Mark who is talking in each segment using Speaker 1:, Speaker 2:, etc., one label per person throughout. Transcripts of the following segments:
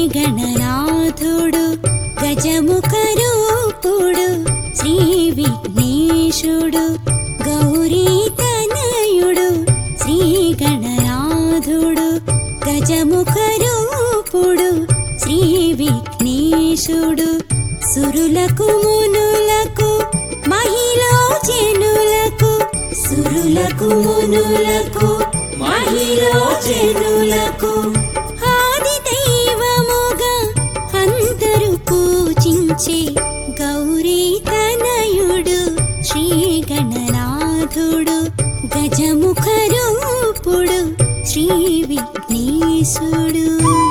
Speaker 1: గణనాథుడు గజముఖ రూపుడు శ్రీ విఘ్నేశుడు గౌరీ తనయుడు శ్రీ గణనాథుడు గజముఖ రూపుడు శ్రీ విఘ్నేశుడు సురులకు మునులకు మహిళా జనులకు సురులకు మునులకు మహిళా జనులకు ఆది దైవముగా అందరూ పూజించే గౌరీ తనయుడు శ్రీ గణనాథుడు గజముఖ రూపుడు శ్రీ విఘ్నేశుడు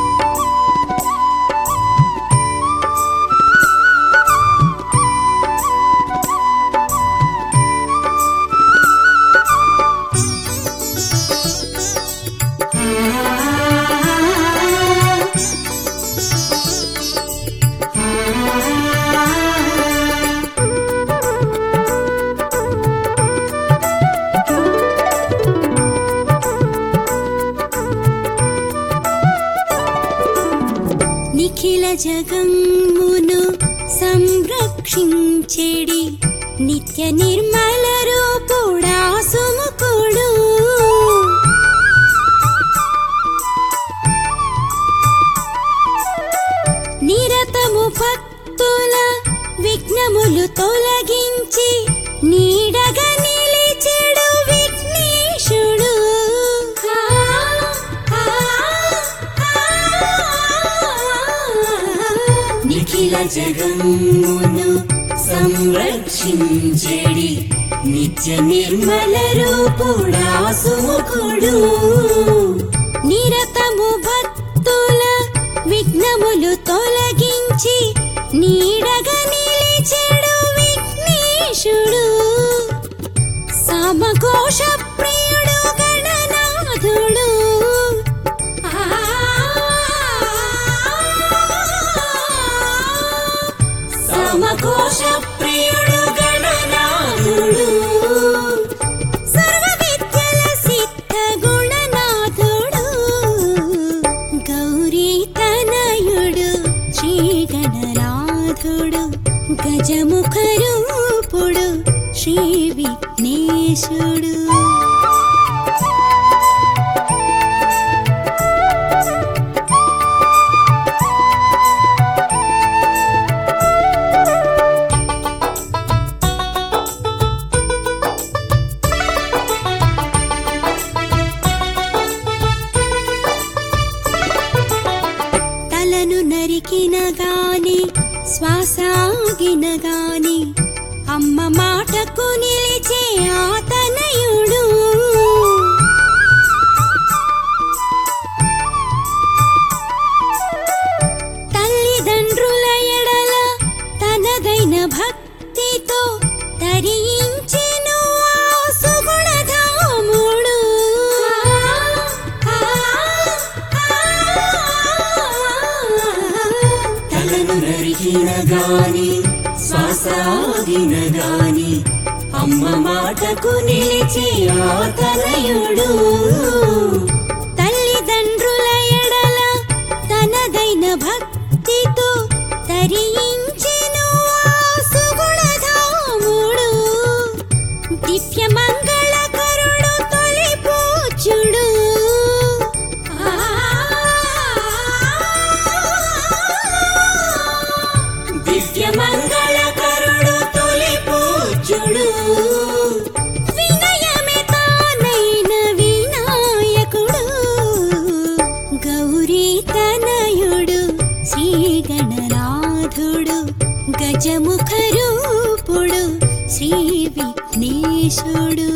Speaker 1: నిఖిల జగమ్మును సంరక్షించెడి నిత్య నిర్మల రూపుడా సుముఖుడు నిరతము భక్తుల విఘ్నములు తొలగించి నీడగా నిలిచెడు విఘ్నేశుడు
Speaker 2: నిఖిల జగమ్మును సంరక్షించెడి నిత్య నిర్మల రూపుడా సుముఖుడు
Speaker 1: నిరతము భక్తుల విఘ్నములు తొలగించి నీడగా నిలిచెడు విఘ్నేశుడు సమఘోష ప్రియుడు గణనాథుడు
Speaker 2: సమకోశ ప్రియుడు గణనాథుడు
Speaker 1: సర్వ విద్యల సిద్ధ గుణనాథుడు గౌరీ తనయుడు శ్రీ గణనాథుడు గజముఖ రూపుడు శ్రీ విఘ్నేశుడు తలను నరికిన గాని శ్వాసాగిన గాని అమ్మ మాటకు నిలిచే ఆతనయుడు తల్లిదండ్రుల ఎడల తనదైన భక్తితో తరించెను ఆ సుగుణధాముడు
Speaker 2: తలను నరికిన గాని శ్వాసాగిన గాని అమ్మ మాటకు నిలిచి ఆతనయుడు
Speaker 1: తల్లిదండ్రుల ఎడల తనదైన భక్తితో తరించెను ఆ సుగుణధాముడు దివ్య మంగళకరుడు తొలి పూజ్యుడు
Speaker 2: దివ్య మంగళకరుడు తొలి పూజ్యుడు
Speaker 1: వినయమే తానైన వినాయకుడు గౌరీ తనయుడు శ్రీ గణనాథుడు గజముఖ రూపుడు శ్రీ విఘ్నేశుడు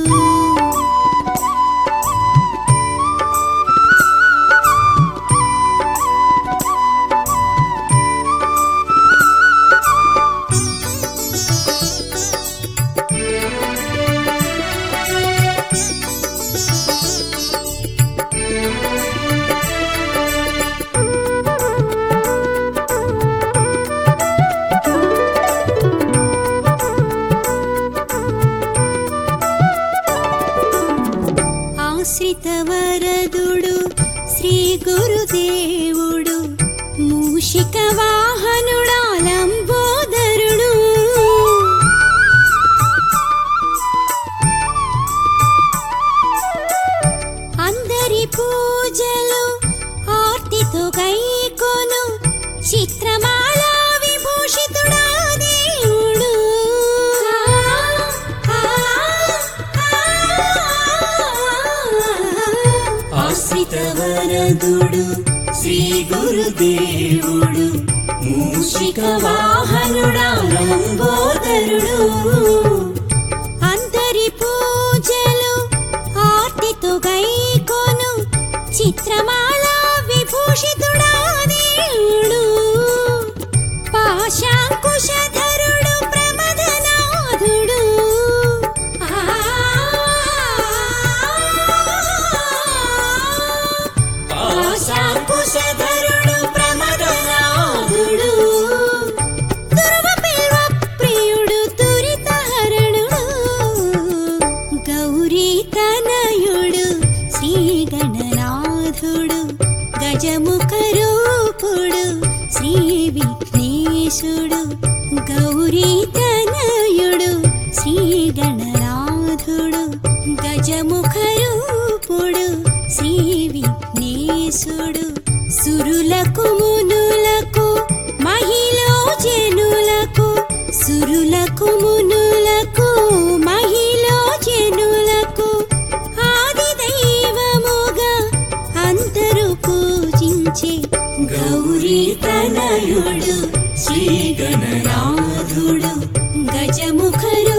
Speaker 1: చిత్రమాల విభూషితుడా దేవుడు
Speaker 2: ఆశ్రిత వరదుడు శ్రీ గురుదేవుడు మూషిక వాహనుడా లంబోదరుడు
Speaker 1: అందరి పూజలు ఆర్తితో గైకొను చిత్రమాల విభూషితుడా దేవుడు పాశాంకుశధరుడు ప్రమదనాథుడు
Speaker 2: పాశాంకుశధరుడు ప్రమదనాథుడు
Speaker 1: దుర్వ పిల్వ ప్రియుడు దురితహరణుడు గౌరీ తనయుడు శ్రీ గణనాథుడు గజముఖ రూపుడు శ్రీ విఘ్నేశుడు గౌరీ తనయుడు శ్రీ గణనాథుడు గజముఖ రూపుడు శ్రీ విఘ్నేశుడు సురులకు మునులకు మహిళో జనులకు సురులకు మునులకు మహిళో జనులకు ఆది దైవముగా అందరూ పూజించే
Speaker 2: గౌరీ తనయుడు శ్రీ గణనాథుడు
Speaker 1: గజముఖరు